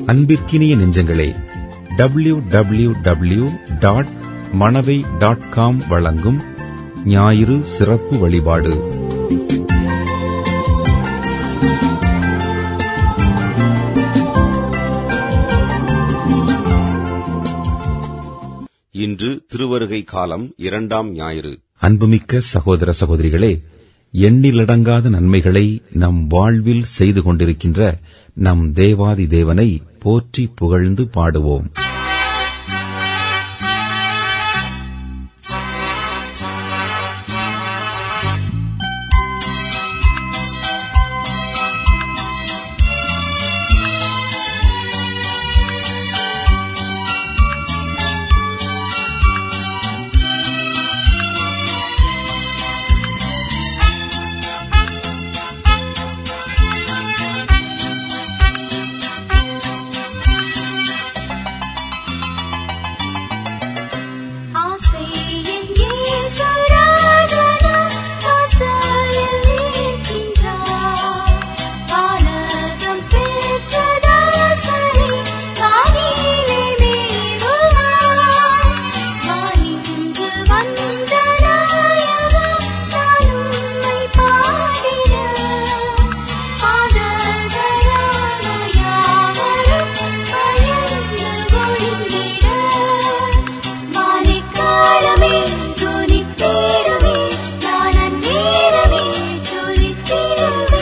அன்பிற்கினிய நெஞ்சங்களே W W W dot Manavai dot com வழங்கும் ஞாயிறு சிறப்பு வழிபாடு இன்று திருவருகை காலம் இரண்டாம் ஞாயிறு அன்புமிக்க சகோதர சகோதரிகளே எண்ணிலடங்காத நன்மைகளை நம் வாழ்வில் செய்து கொண்டிருக்கின்ற நம் தேவாதி தேவனை போற்றி புகழ்ந்து பாடுவோம் ஆசை எங்கே சராதனா ஆசையில் நீக்கின்றார் வானகம் பெற்றதாசரே வானிலே மேவுவார் வானின்று வந்த நாயகா நான் உம்மை பாடிட ஆதரவான யாவரும் பயந்து ஒழிந்திட மாலைக்காலமே துணித்திடுவே நான் அந்நேரமே ஜொலித்திடுவே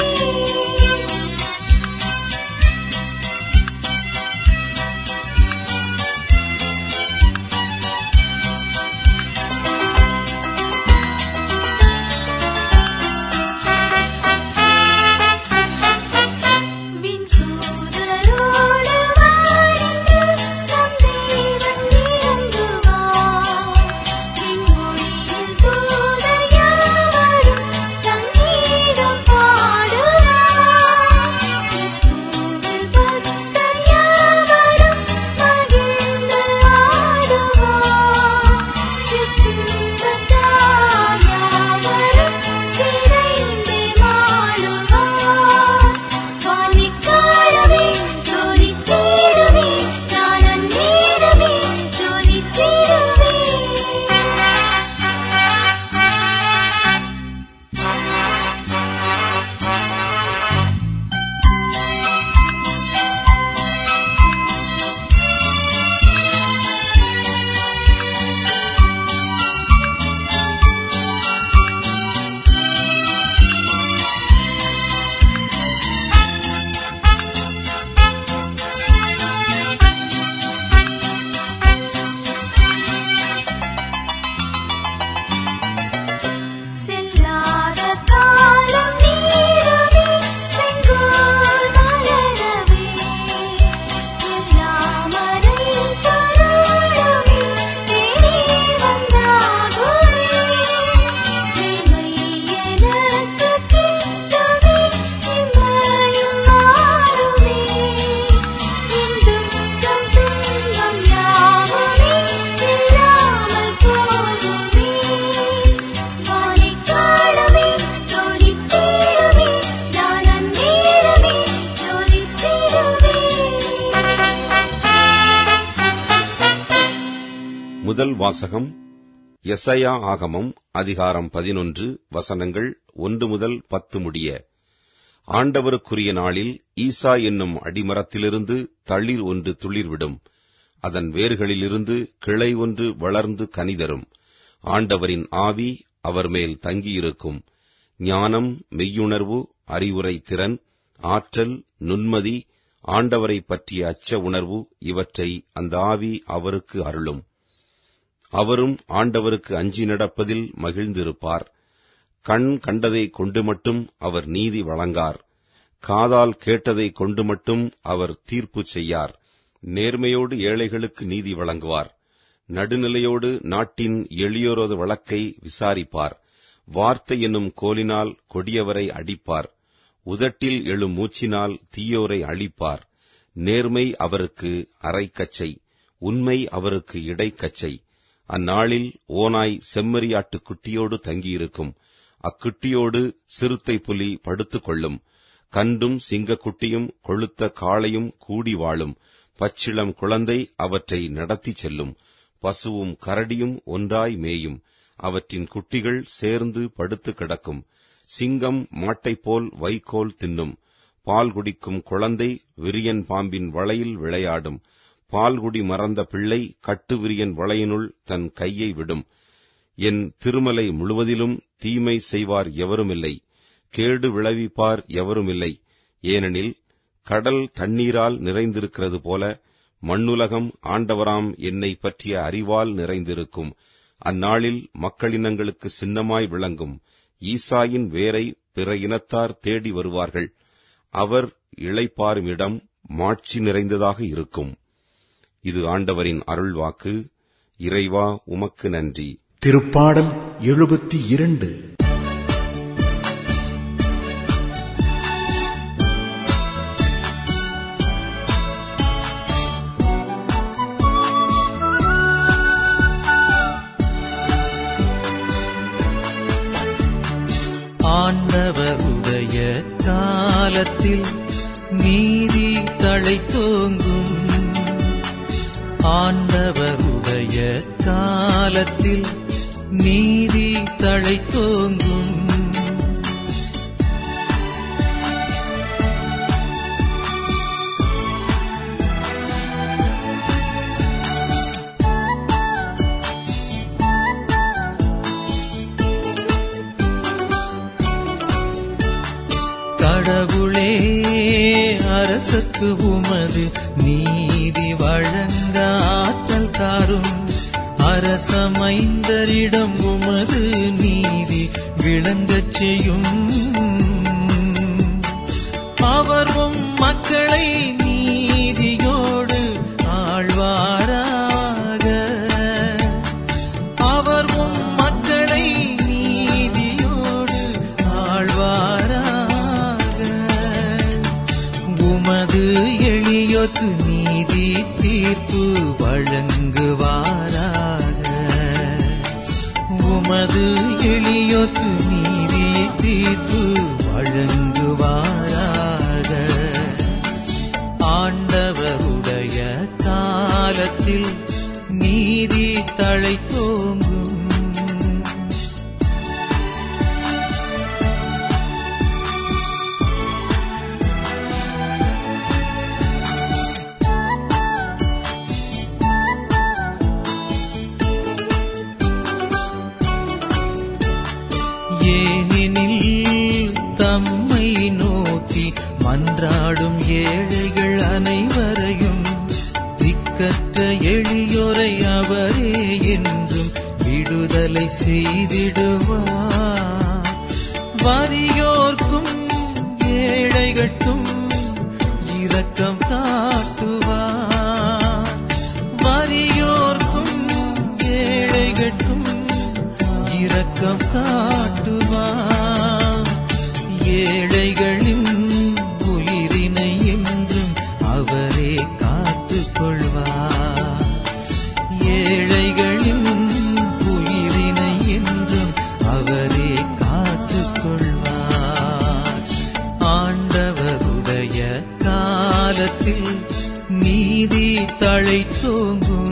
விண்தூதரோடு வாருங்க நம் தேவன் இறங்குவார் விண்மொழியில் தூதர் யாவரும் சங்கீதம் பாடுவார் இப்பூவில் பக்தர் யாவரும் மகிழ்ந்து ஆடுவார் சிற்றின்பத்தார் யாவரும் சிறைந்தே மாழுவார் வானிக்காலமே ஜொலித்திடுவே நான் அந்நேரமே ஜொலித்திடுவே செல்லாத காலம் நீரவே செங்கோல் மலரவே எல்லாமரை தருளவே தேடி வந்தாகுவே இமை எனக்கு கிட்டுவே இம்மையும் மாறுமே இந்துக்கம் துன்பம் யாவுமே இல்லாமல் போகுமே வானிக்காலமே ஜொலித்திடுவே நான் அந்நேரமே ஜொலித்திடுவே முதல் வாசகம் எசையா ஆகமம் அதிகாரம் பதினொன்று வசனங்கள் ஒன்று முதல் பத்து முடிய ஆண்டவருக்குரிய நாளில் ஈசா என்னும் அடிமரத்திலிருந்து தளிர் ஒன்று துளிர்விடும் அதன் வேர்களிலிருந்து கிளை ஒன்று வளர்ந்து கனிதரும் ஆண்டவரின் ஆவி அவர் மேல் தங்கியிருக்கும் ஞானம் மெய்யுணர்வு அறிவுரை திறன் ஆற்றல் நுண்மதி ஆண்டவரை பற்றிய அச்ச உணர்வு இவற்றை அந்த ஆவி அவருக்கு அருளும் அவரும் ஆண்டவருக்கு அஞ்சி நடப்பதில் மகிழ்ந்திருப்பார் கண் கண்டதை கொண்டு மட்டும் அவர் நீதி வழங்கார் காதால் கேட்டதை கொண்டு மட்டும் அவர் தீர்ப்பு செய்யார் நேர்மையோடு ஏழைகளுக்கு நீதி வழங்குவார் நடுநிலையோடு நாட்டின் எளியோரது வழக்கை விசாரிப்பார் வார்த்தை என்னும் கோலினால் கொடியவரை அடிப்பார் உதட்டில் எழும் மூச்சினால் தீயோரை அழிப்பார் நேர்மை அவருக்கு அரைக்கச்சை உண்மை அவருக்கு இடைக்கச்சை அந்நாளில் ஓனாய் செம்மறியாட்டுக் குட்டியோடு தங்கியிருக்கும் அக்குட்டியோடு சிறுத்தை புலி படுத்துக் கொள்ளும் கன்றும் சிங்கக்குட்டியும் கொழுத்த காளையும் கூடி வாழும் பச்சிளம் குழந்தை அவற்றை நடத்திச் செல்லும் பசுவும் கரடியும் ஒன்றாய் மேயும் அவற்றின் குட்டிகள் சேர்ந்து படுத்து கிடக்கும் சிங்கம் மாட்டைப் போல் வைக்கோல் தின்னும் பால் குடிக்கும் குழந்தை விரியன் பாம்பின் வளையில் விளையாடும் பால்குடி மறந்த பிள்ளை கட்டு விரியன் வளையினுள் தன் கையை விடும் என் திருமலை முழுவதிலும் தீமை செய்வார் எவருமில்லை கேடு விளைவிப்பார் எவருமில்லை ஏனெனில் கடல் தண்ணீரால் நிறைந்திருக்கிறது போல மண்ணுலகம் ஆண்டவராம் என்னை பற்றிய அறிவால் நிறைந்திருக்கும் அந்நாளில் மக்களினங்களுக்கு சின்னமாய் விளங்கும் ஈசாயின் வேரை பிற இனத்தார் தேடி வருவார்கள் அவர் இளைப்பாரும் இடம் மாட்சி நிறைந்ததாக இருக்கும் இது ஆண்டவரின் அருள்வாக்கு இறைவா உமக்கு நன்றி திருப்பாடல் எழுபத்தி இரண்டு ஆண்டவருடைய காலத்தில் நீதி தழைத்தோங்கும் ஆண்டவருடைய காலத்தில் நீதி தழைத்தோங்கும் கடவுளே அரசுக்கு உமது நீதி வழங்க ஆற்றல் தாரும் அரசமைந்தரிடம் உமது நீதி விளங்கச் செய்யும் அவர் உம் மக்களை நீதியோடு ஆழ்வாராக அவர் உம் மக்களை நீதியோடு ஆழ்வாராக உமது எளியோர்க்கு நீதி தீர்ப்பு வழங்குவாராக உமது எளியோர்க்கு நீதி தீர்ப்பு வழங்குவாராக ஆண்டவருடைய காலத்தில் நீதி தழைத்தோங்கும் ஏனெனில் தம்மை நோக்கி மன்றாடும் ஏழைகள் அனைவரையும் திக்கற்ற எளியோரை அவரே என்றும் விடுதலை செய்திடுவார் வறியோர்க்கும் ஏழைகட்கும் இரக்கம் காட்டுவார் வறியோர்க்கும் ஏழைகட்கும் இரக்கம் காட்டுவார் ஏழைகளின் உயிரினை என்றும் அவரே காத்துக் கொள்வார் ஏழைகளின் உயிரினை என்றும் அவரே காத்துக் கொள்வார் ஆண்டவருடைய காலத்தில் நீதி தழைத்தோங்கும்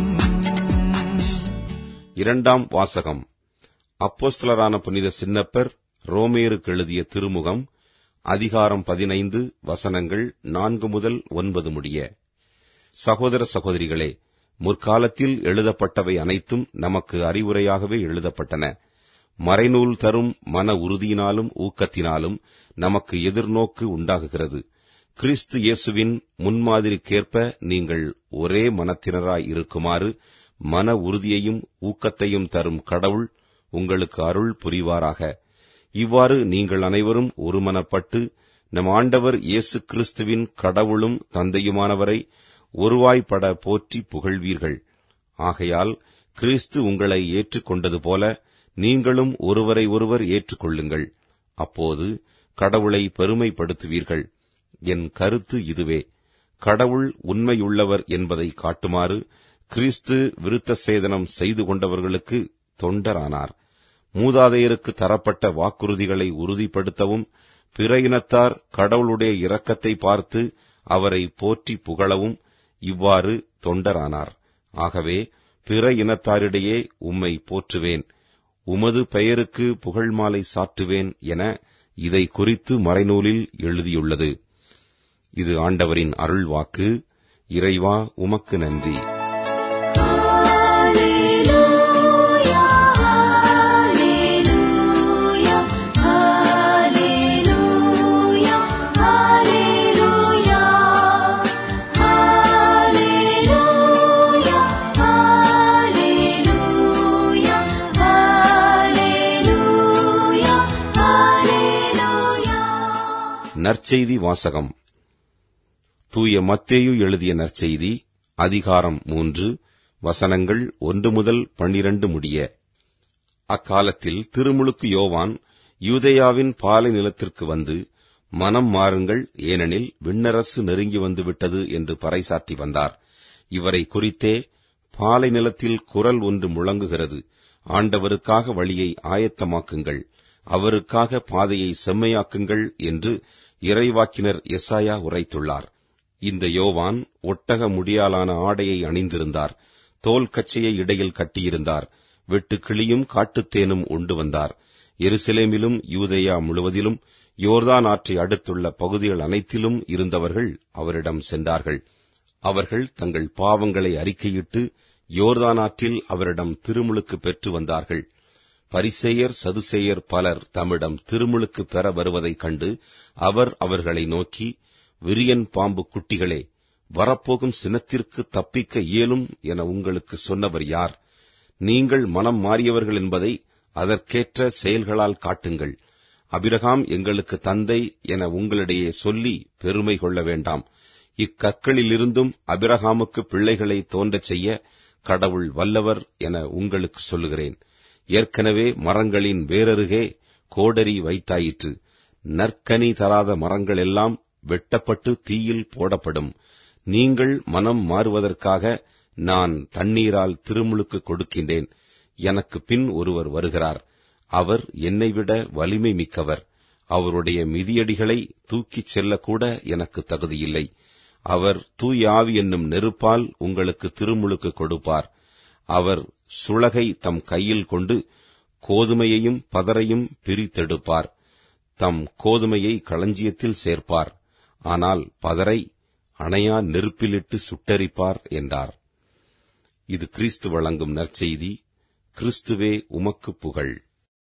இரண்டாம் வாசகம் அப்போஸ்தலரான புனித சின்னப்பர் ரோமேருக்கு எழுதிய திருமுகம் அதிகாரம் பதினைந்து வசனங்கள் நான்கு முதல் ஒன்பது முடிய சகோதர சகோதரிகளே முற்காலத்தில் எழுதப்பட்டவை அனைத்தும் நமக்கு அறிவுரையாகவே எழுதப்பட்டன மறைநூல் தரும் மன உறுதியினாலும் ஊக்கத்தினாலும் நமக்கு எதிர்நோக்கு உண்டாகுகிறது கிறிஸ்து இயேசுவின் முன்மாதிரிக்கேற்ப நீங்கள் ஒரே மனத்தினராய் இருக்குமாறு மன உறுதியையும் ஊக்கத்தையும் தரும் கடவுள் உங்களுக்கு அருள் புரிவாராக இவ்வாறு நீங்கள் அனைவரும் ஒருமனப்பட்டு நம் ஆண்டவர் இயேசு கிறிஸ்துவின் கடவுளும் தந்தையுமானவரை ஒருவாய்ப்பட போற்றி புகழ்வீர்கள் ஆகையால் கிறிஸ்து உங்களை ஏற்றுக்கொண்டது போல நீங்களும் ஒருவரை ஒருவர் ஏற்றுக்கொள்ளுங்கள் அப்போது கடவுளை பெருமைப்படுத்துவீர்கள் என் கருத்து இதுவே கடவுள் உண்மையுள்ளவர் என்பதை காட்டுமாறு கிறிஸ்து விருத்த சேதனம் செய்து கொண்டவர்களுக்கு தொண்டரானார் மூதாதையருக்கு தரப்பட்ட வாக்குறுதிகளை உறுதிப்படுத்தவும் பிற இனத்தார் கடவுளுடைய இரக்கத்தை பார்த்து அவரை போற்றி புகழவும் இவ்வாறு தொண்டரானார் ஆகவே பிற இனத்தாரிடையே உம்மை போற்றுவேன் உமது பெயருக்கு புகழ் மாலை சாற்றுவேன் என இதை குறித்து மறைநூலில் எழுதியுள்ளது இது ஆண்டவரின் அருள்வாக்கு இறைவா உமக்கு நன்றி Hallelujah, hallelujah, hallelujah, hallelujah, hallelujah, hallelujah, hallelujah, hallelujah. நற்செய்தி வாசகம் தூய மத்தேயு எழுதிய நற்செய்தி அதிகாரம் மூன்று வசனங்கள் ஒன்று முதல் பன்னிரண்டு முடிய அக்காலத்தில் திருமுழுக்கு யோவான் யூதேயாவின் பாலை நிலத்திற்கு வந்து மனம் மாறுங்கள் ஏனெனில் விண்ணரசு நெருங்கி வந்து விட்டது என்று பறைசாற்றி வந்தார் இவரை குறித்தே பாலை நிலத்தில் குரல் ஒன்று முழங்குகிறது ஆண்டவருக்காக வழியை ஆயத்தமாக்குங்கள் அவருக்காக பாதையை செம்மையாக்குங்கள் என்று இறைவாக்கினர் எசாயா உரைத்துள்ளார் இந்த யோவான் ஒட்டக முடியாலான ஆடையை அணிந்திருந்தார் தோல் கச்சையை இடையில் கட்டியிருந்தார் வெட்டு கிளியும் காட்டுத்தேனும் உண்டு வந்தார் எருசலேமிலும் யூதேயா முழுவதிலும் யோர்தான் ஆற்றை அடுத்துள்ள பகுதிகள் அனைத்திலும் இருந்தவர்கள் அவரிடம் சென்றார்கள் அவர்கள் தங்கள் பாவங்களை அறிக்கையிட்டு யோர்தான் ஆற்றில் அவரிடம் திருமுழுக்கு பெற்று வந்தார்கள் பரிசேயர் சதுசேயர் பலர் தம்மிடம் திருமுழுக்கு பெற வருவதைக் கண்டு அவர் அவர்களை நோக்கி விரியன் பாம்பு குட்டிகளே வரப்போகும் சினத்திற்கு தப்பிக்க இயலும் என உங்களுக்கு சொன்னவர் யார் நீங்கள் மனம் மாறியவர்கள் என்பதை அதற்கேற்ற செயல்களால் காட்டுங்கள் அபிரகாம் எங்களுக்கு தந்தை என உங்களிடையே சொல்லி பெருமை கொள்ள வேண்டாம் இக்கற்களிலிருந்தும் அபிரகாமுக்கு பிள்ளைகளை தோன்றச் செய்ய கடவுள் வல்லவர் என உங்களுக்கு சொல்லுகிறேன் ஏற்கனவே மரங்களின் வேரருகே கோடரி வைத்தாயிற்று நற்கனி தராத மரங்கள் எல்லாம் வெட்டப்பட்டு தீயில் போடப்படும் நீங்கள் மனம் மாறுவதற்காக நான் தண்ணீரால் திருமுழுக்கு கொடுக்கின்றேன் எனக்கு பின் ஒருவர் வருகிறார் அவர் என்னை விட வலிமை மிக்கவர் அவருடைய மிதியடிகளை தூக்கிச் செல்லக்கூட எனக்கு தகுதியில்லை அவர் தூய ஆவி என்னும் நெருப்பால் உங்களுக்கு திருமுழுக்கு கொடுப்பார் அவர் சுளகை தம் கையில் கொண்டு கோதுமையையும் பதரையும் பிரித்தெடுப்பார் தம் கோதுமையை களஞ்சியத்தில் சேர்ப்பார் ஆனால் பதரை அணையா நெருப்பிலிட்டு சுட்டரிப்பார் என்றார் இது கிறிஸ்து வழங்கும் நற்செய்தி கிறிஸ்துவே உமக்கு புகழ்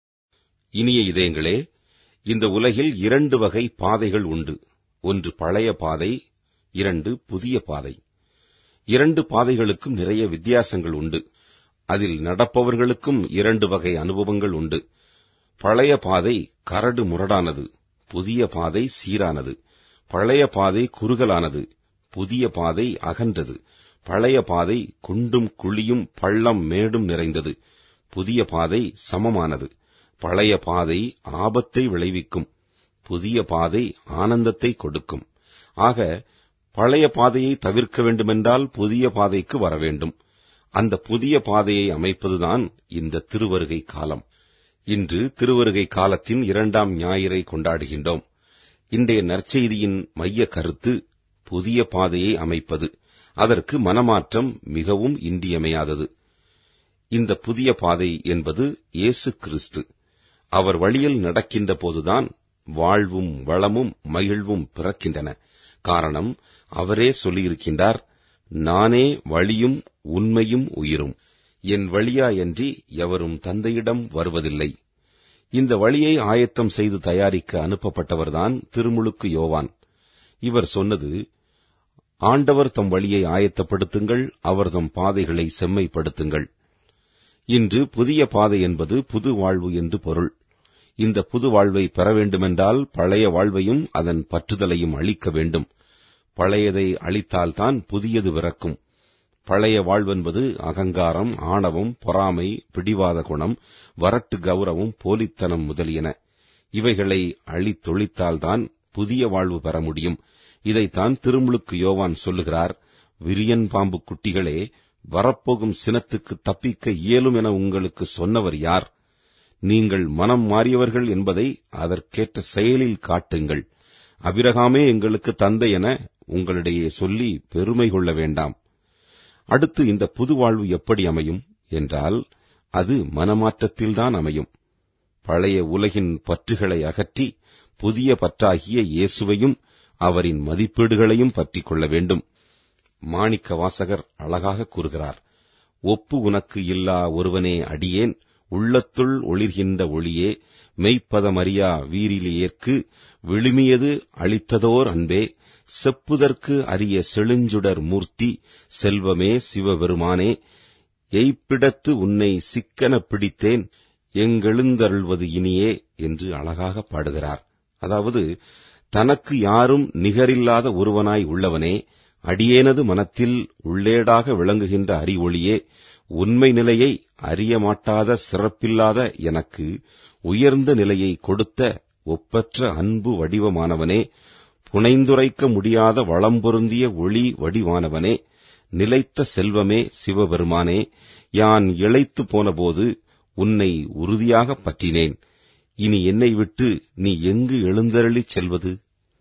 இனிய இதயங்களே இந்த உலகில் இரண்டு வகை பாதைகள் உண்டு ஒன்று பழைய பாதை இரண்டு புதிய பாதை இரண்டு பாதைகளுக்கும் நிறைய வித்தியாசங்கள் உண்டு அதில் நடப்பவர்களுக்கும் இரண்டு வகை அனுபவங்கள் உண்டு பழைய பாதை கரடு முரடானது புதிய பாதை சீரானது பழைய பாதை குறுகலானது புதிய பாதை அகன்றது பழைய பாதை குண்டும் குழியும் பள்ளம் மேடும் நிறைந்தது புதிய பாதை சமமானது பழைய பாதை ஆபத்தை விளைவிக்கும் புதிய பாதை ஆனந்தத்தை கொடுக்கும் ஆக பழைய பாதையை தவிர்க்க வேண்டுமென்றால் புதிய பாதைக்கு வர வேண்டும் அந்த புதிய பாதையை அமைப்பதுதான் இந்த திருவருகை காலம் இன்று திருவருகை காலத்தின் இரண்டாம் ஞாயிறை கொண்டாடுகின்றோம் இன்றைய நற்செய்தியின் மைய கருத்து புதிய பாதையை அமைப்பது அதற்கு மனமாற்றம் மிகவும் இன்றியமையாதது இந்த புதிய பாதை என்பது இயேசு கிறிஸ்து அவர் வழியில் நடக்கின்ற போதுதான் வாழ்வும் வளமும் மகிழ்வும் பிறக்கின்றன காரணம் அவரே சொல்லியிருக்கின்றார் நானே வழியும் உண்மையும் உயிரும் என் வழியாயன்றி எவரும் தந்தையிடம் வருவதில்லை இந்த வழியை ஆயத்தம் செய்து தயாரிக்க அனுப்பப்பட்டவர்தான் திருமுழுக்கு யோவான் இவர் சொன்னது ஆண்டவர் தம் வழியை ஆயத்தப்படுத்துங்கள் அவர் தம் பாதைகளை செம்மைப்படுத்துங்கள் இன்று புதிய பாதை என்பது புது வாழ்வு என்று பொருள் இந்த புது வாழ்வை பெற வேண்டுமென்றால் பழைய வாழ்வையும் அதன் பற்றுதலையும் அழிக்க வேண்டும் பழையதை அழித்தால்தான் புதியது பிறக்கும் பழைய வாழ்வென்பது அகங்காரம் ஆணவம் பொறாமை பிடிவாத குணம் வரட்டு கௌரவம் போலித்தனம் முதலியன இவைகளை அழித்தொழித்தால்தான் புதிய வாழ்வு பெற முடியும் இதைத்தான் திருமுழுக்கு யோவான் சொல்லுகிறார் விரியன் பாம்பு குட்டிகளே வரப்போகும் சினத்துக்கு தப்பிக்க இயலும் என உங்களுக்கு சொன்னவர் யார் நீங்கள் மனம் மாறியவர்கள் என்பதை அதற்கேற்ற செயலில் காட்டுங்கள் அபிரகாமே எங்களுக்கு தந்தை என உங்களிடையே சொல்லி பெருமை கொள்ள வேண்டாம் அடுத்து இந்த புது வாழ்வு எப்படி அமையும் என்றால் அது மனமாற்றத்தில்தான் அமையும் பழைய உலகின் பற்றுகளை அகற்றி புதிய பற்றாகிய இயேசுவையும் அவரின் மதிப்பீடுகளையும் பற்றிக் கொள்ள வேண்டும் மாணிக்க வாசகர் அழகாக கூறுகிறார் ஒப்பு உனக்கு இல்லா ஒருவனே அடியேன் உள்ளத்துள் ஒளிர்கின்ற ஒளியே மெய்ப்பதமறியா வீரிலேயர்க்கு விழுமியது அளித்ததோர் அன்பே செப்புதற்கு அரிய செழுஞ்சுடர் மூர்த்தி செல்வமே சிவபெருமானே எய்ப்பிடத்து உன்னை சிக்கன பிடித்தேன் எங்கெழுந்தருள்வது இனியே என்று அழகாக பாடுகிறார் அதாவது தனக்கு யாரும் நிகரில்லாத ஒருவனாய் உள்ளவனே அடியேனது மனத்தில் உள்ளேடாக விளங்குகின்ற அறிவொளியே உண்மை நிலையை அறிய மாட்டாத சிறப்பில்லாத எனக்கு உயர்ந்த நிலையை கொடுத்த ஒப்பற்ற அன்பு வடிவமானவனே புனைந்துரைக்க முடியாத வளம் பொருந்திய ஒளி வடிவானவனே நிலைத்த செல்வமே சிவபெருமானே யான் இழைத்து போனபோது உன்னை உறுதியாகப் பற்றினேன் இனி என்னை விட்டு நீ எங்கு எழுந்தருளிச் செல்வது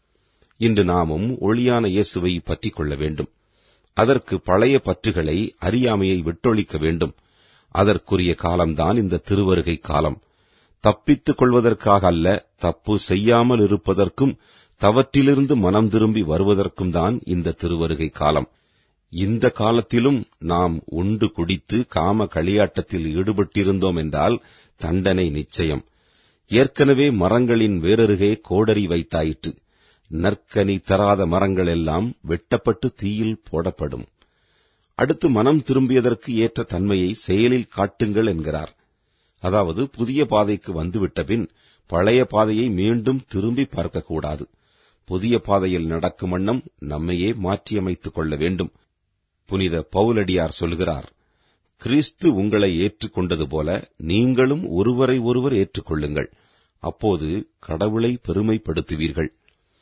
இன்று நாமும் ஒளியான இயேசுவை பற்றிக் கொள்ள வேண்டும் அதற்கு பழைய பற்றுகளை அறியாமையை விட்டொழிக்க வேண்டும் அதற்குரிய காலம்தான் இந்த திருவருகை காலம் தப்பித்துக் கொள்வதற்காக அல்ல தப்பு செய்யாமல் இருப்பதற்கும் தவற்றிலிருந்து மனம் திரும்பி வருவதற்கும் தான் இந்த திருவருகை காலம் இந்த காலத்திலும் நாம் உண்டு குடித்து காம களியாட்டத்தில் ஈடுபட்டிருந்தோம் என்றால் தண்டனை நிச்சயம் ஏற்கனவே மரங்களின் வேரருகே கோடரி வைத்தாயிற்று நற்கனி தராத மரங்கள் எல்லாம் வெட்டப்பட்டு தீயில் போடப்படும் அடுத்து மனம் திரும்பியதற்கு ஏற்ற தன்மையை செயலில் காட்டுங்கள் என்கிறார் அதாவது புதிய பாதைக்கு வந்துவிட்ட பின் பழைய பாதையை மீண்டும் திரும்பி பார்க்கக்கூடாது புதிய பாதையில் நடக்கும் வண்ணம் நம்மையே மாற்றியமைத்துக் கொள்ள வேண்டும் புனித பவுலடியார் சொல்கிறார் கிறிஸ்து உங்களை ஏற்றுக்கொண்டது போல நீங்களும் ஒருவரை ஒருவர் ஏற்றுக்கொள்ளுங்கள் அப்போது கடவுளை பெருமைப்படுத்துவீர்கள்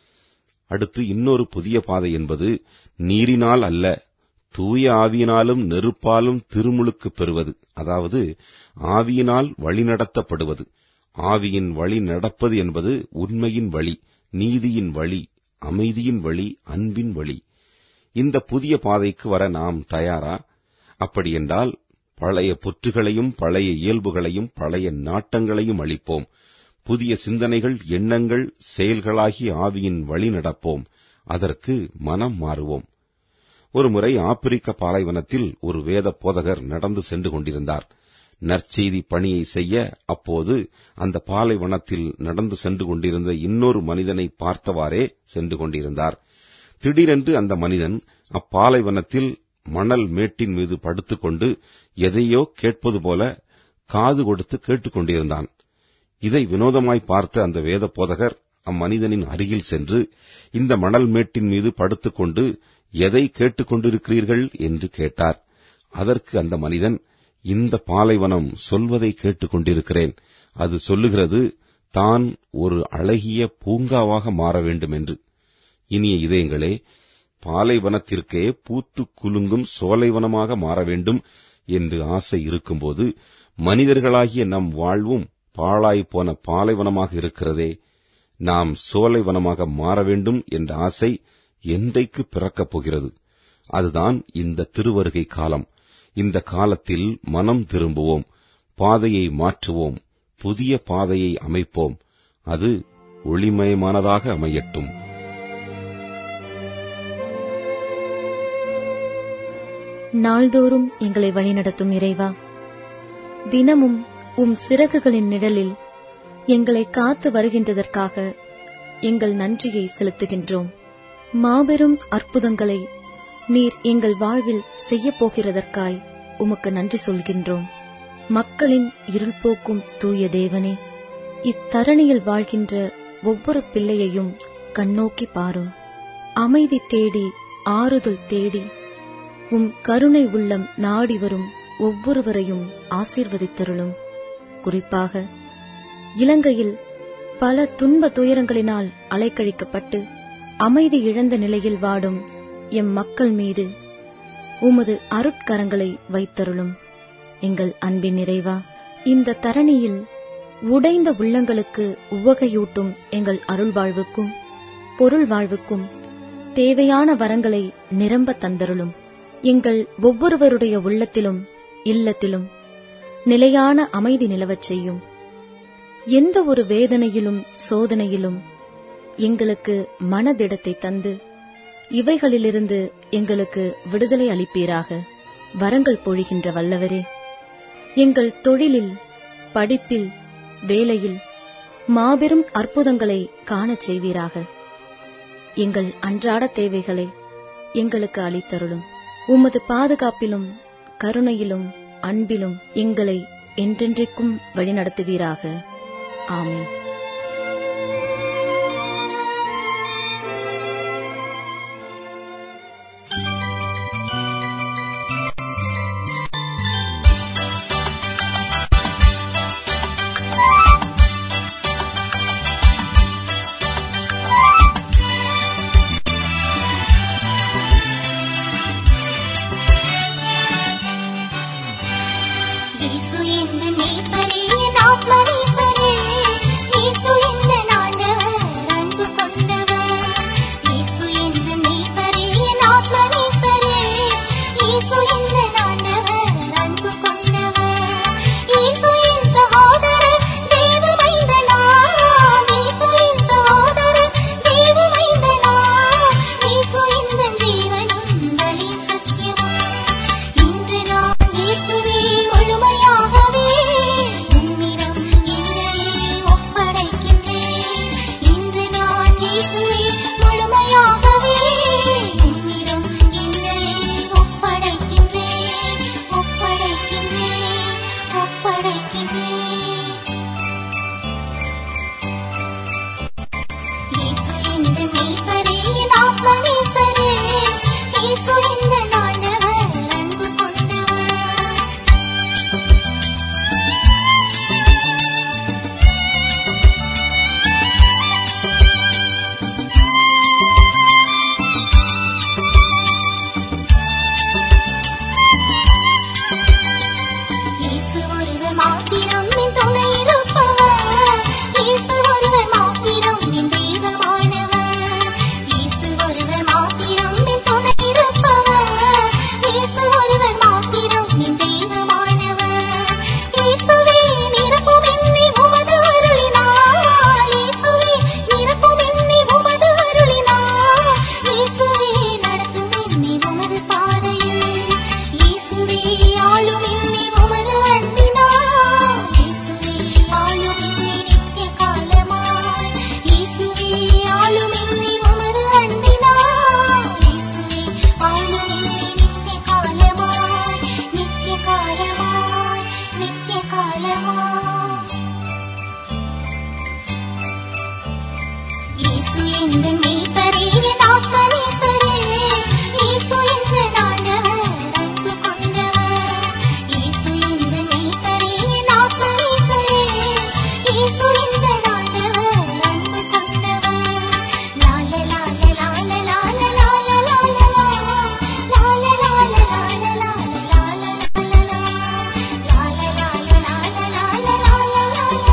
அடுத்து இன்னொரு புதிய பாதை என்பது நீரினால் அல்ல தூய ஆவியினாலும் நெருப்பாலும் திருமுழுக்கு பெறுவது அதாவது ஆவியினால் வழிநடத்தப்படுவது ஆவியின் வழி நடப்பது என்பது உண்மையின் வழி நீதியின் வழி அமைதியின் வழி அன்பின் வழி இந்த புதிய பாதைக்கு வர நாம் தயாரா அப்படியென்றால் பழைய புற்றுகளையும் பழைய இயல்புகளையும் பழைய நாட்டங்களையும் அளிப்போம் புதிய சிந்தனைகள் எண்ணங்கள் செயல்களாகி ஆவியின் வழி நடப்போம் அதற்கு மனம் மாறுவோம் ஒருமுறை ஆப்பிரிக்க பாலைவனத்தில் ஒரு வேத போதகர் நடந்து சென்று கொண்டிருந்தார் நற்செய்தி பணியை செய்ய அப்போது அந்த பாலைவனத்தில் நடந்து சென்று கொண்டிருந்த இன்னொரு மனிதனை பார்த்தவாறே சென்று கொண்டிருந்தார் திடீரென்று அந்த மனிதன் அப்பாலைவனத்தில் மணல் மேட்டின் மீது படுத்துக்கொண்டு எதையோ கேட்பது போல காது கொடுத்து கேட்டுக் கொண்டிருந்தான் இதை வினோதமாய் பார்த்த அந்த வேத போதகர் அம்மனிதனின் அருகில் சென்று இந்த மணல் மேட்டின் மீது படுத்துக்கொண்டு எதை கேட்டுக் கொண்டிருக்கிறீர்கள் என்று கேட்டார் அதற்கு அந்த மனிதன் இந்த பாலைவனம் சொல்வதை கேட்டுக் கொண்டிருக்கிறேன் அது சொல்லுகிறது தான் ஒரு அழகிய பூங்காவாக மாற வேண்டும் என்று இனிய இதயங்களே பாலைவனத்திற்கே பூத்து குலுங்கும் சோலைவனமாக மாற வேண்டும் என்று ஆசை இருக்கும்போது மனிதர்களாகிய நம் வாழ்வும் பாழாய் போன பாலைவனமாக இருக்கிறதே நாம் சோலைவனமாக மாற வேண்டும் என்ற ஆசை என்றைக்கு பிறக்கப் போகிறது அதுதான் இந்த திருவருகை காலம் இந்த காலத்தில் மனம் திரும்புவோம் பாதையை மாற்றுவோம் புதிய பாதையை அமைப்போம் அது ஒளிமயமானதாக அமையட்டும் நாள்தோறும் எங்களை வழிநடத்தும் இறைவா தினமும் உம் சிறகுகளின் நிழலில் எங்களை காத்து வருகின்றதற்காக எங்கள் நன்றியை செலுத்துகின்றோம் மாபெரும் அற்புதங்களை நீர் எங்கள் வாழ்வில் செய்யப் போகிறதற்காய் உமக்கு நன்றி சொல்கின்றோம் மக்களின் இருள் போக்கும் தூய தேவனே இத்தரணியில் வாழ்கின்ற ஒவ்வொரு பிள்ளையையும் கண்ணோக்கி பாரும் அமைதி தேடி ஆறுதல் தேடி உம் கருணை உள்ளம் நாடி வரும் ஒவ்வொருவரையும் ஆசீர்வதித்தருளும் குறிப்பாக இலங்கையில் பல துன்ப துயரங்களினால் அலைக்கழிக்கப்பட்டு அமைதி இழந்த நிலையில் வாடும் எம் மக்கள் மீது உமது அருட்கரங்களை வைத்தருளும் எங்கள் அன்பின் நிறைவா இந்த தரணியில் உடைந்த உள்ளங்களுக்கு உவகையூட்டும் எங்கள் அருள் வாழ்வுக்கும் பொருள் வாழ்வுக்கும் தேவையான வரங்களை நிரம்ப தந்தருளும் எங்கள் ஒவ்வொருவருடைய உள்ளத்திலும் இல்லத்திலும் நிலையான அமைதி நிலவச் செய்யும் எந்த ஒரு வேதனையிலும் சோதனையிலும் எங்களுக்கு மனதிடத்தை தந்து இவைகளிலிருந்து எங்களுக்கு விடுதலை அளிப்பீராக வரங்கள் பொழிகின்ற வல்லவரே எங்கள் தொழிலில் படிப்பில் வேலையில் மாபெரும் அற்புதங்களை காணச் செய்வீராக எங்கள் அன்றாட தேவைகளை எங்களுக்கு அளித்தருளும் உமது பாதுகாப்பிலும் கருணையிலும் அன்பிலும் எங்களை என்றென்றைக்கும் வழிநடத்துவீராக ஆமென் இயேசு என்ற நேசரே, என் ஆத்மநேசரே. இயேசு என்ற ஆண்டவர், அன்பு கொண்டவர். இயேசு என்ற நேசரே, என் ஆத்மநேசரே. இயேசு என்ற ஆண்டவர், அன்பு கொண்டவர். இயேசு என் சகோதரர், தேவ மைந்தனாம். இயேசு என் சகோதரர், தேவ மைந்தனாம். இயேசு என்ற ஜீவனும் வழியும் சத்தியமும் இன்று நான் இயேசுவே முழுமையாகவே உம்மிடம் என்னையே ஒப்படைக்கின்றேன் இன்று நான் இயேசுவே முழுமையாகவே உம்மிடம் என்னையே ஒப்படைக்கின்றேன் ஒப்படைக்கின்றேன் ஒப்படைக்கின்றேன் இயேசு இந்த மேய்ப்பரே என் ஆத்மநேசரே இயேசு இந்த ஆண்டவர் அன்பு கொண்டவர் இயேசு ஒருவர் மாத்திரம் என் துணை இருப்பவர் இயேசு ஒருவர் மாத்திரம் என் தெய்வமானவர் இயேசு ஒருவர் மாத்திரம் என் துணை இருப்பவர் இயேசு ஒருவர் மாத்திரம் என் தெய்வமானவர் இயேசுவே நிரப்பும் என்னை உமது அருளினார் இயேசுவே நிரப்பும் என்னை உமது அருளினார் இயேசுவே நடத்தும் என்னை உமது பாதையில் இயேசுவே ஆளும் என்னை உமது அன்பினார் இயேசுவே ஆளும் என்னை நித்திய காலமாய் இயேசுவே ஆளும் என்னை உமது அன்பினார் இயேசுவே ஆளும் என்னை நித்திய காலமாய் நித்திய காலமாய் நித்திய காலமாய் இயேசு எந்த மேய்ப்பரே என் ஆத்மநேசரே இயேசு எந்த ஆண்டவர் அன்பு கொண்டவர் இயேசு எந்த மேய்ப்பரே என் ஆத்மநேசரே இயேசு எந்த ஆண்டவர் அன்பு கொண்டவர் லால லால லால லால லால லால லால லால லால லால லால லால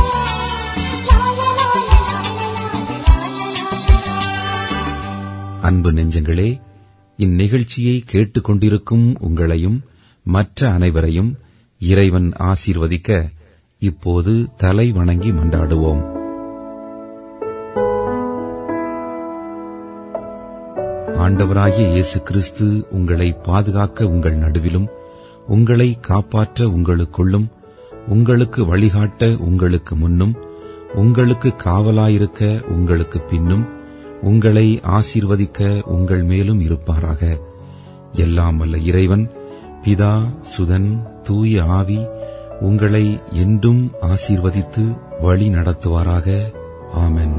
அன்பு நெஞ்சங்களே இந்நிகழ்ச்சியை கேட்டுக்கொண்டிருக்கும் உங்களையும் மற்ற அனைவரையும் இறைவன் ஆசீர்வதிக்க இப்போது தலை வணங்கி மன்றாடுவோம் ஆண்டவராகிய இயேசு கிறிஸ்து உங்களை பாதுகாக்க உங்கள் நடுவிலும் உங்களை காப்பாற்ற உங்களுக்குள்ளும் உங்களுக்கு வழிகாட்ட உங்களுக்கு முன்னும் உங்களுக்கு காவலாயிருக்க உங்களுக்கு பின்னும் உங்களை ஆசீர்வதிக்க உங்கள் மேலும் இருப்பாராக எல்லாம் வல்ல இறைவன் பிதா சுதன் தூய ஆவி உங்களை என்றும் ஆசீர்வதித்து வழி நடத்துவாராக ஆமென்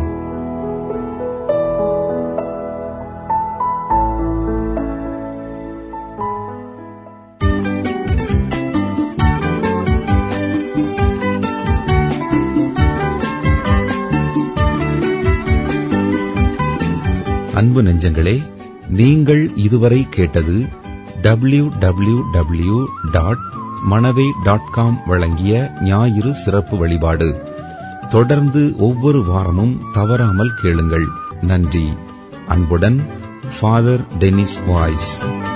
அன்பு நெஞ்சங்களே நீங்கள் இதுவரை கேட்டது W W W dot Manavai dot com வழங்கிய ஞாயிறு சிறப்பு வழிபாடு தொடர்ந்து ஒவ்வொரு வாரமும் தவறாமல் கேளுங்கள் நன்றி அன்புடன் ஃபாதர் டெனிஸ் வாய்ஸ்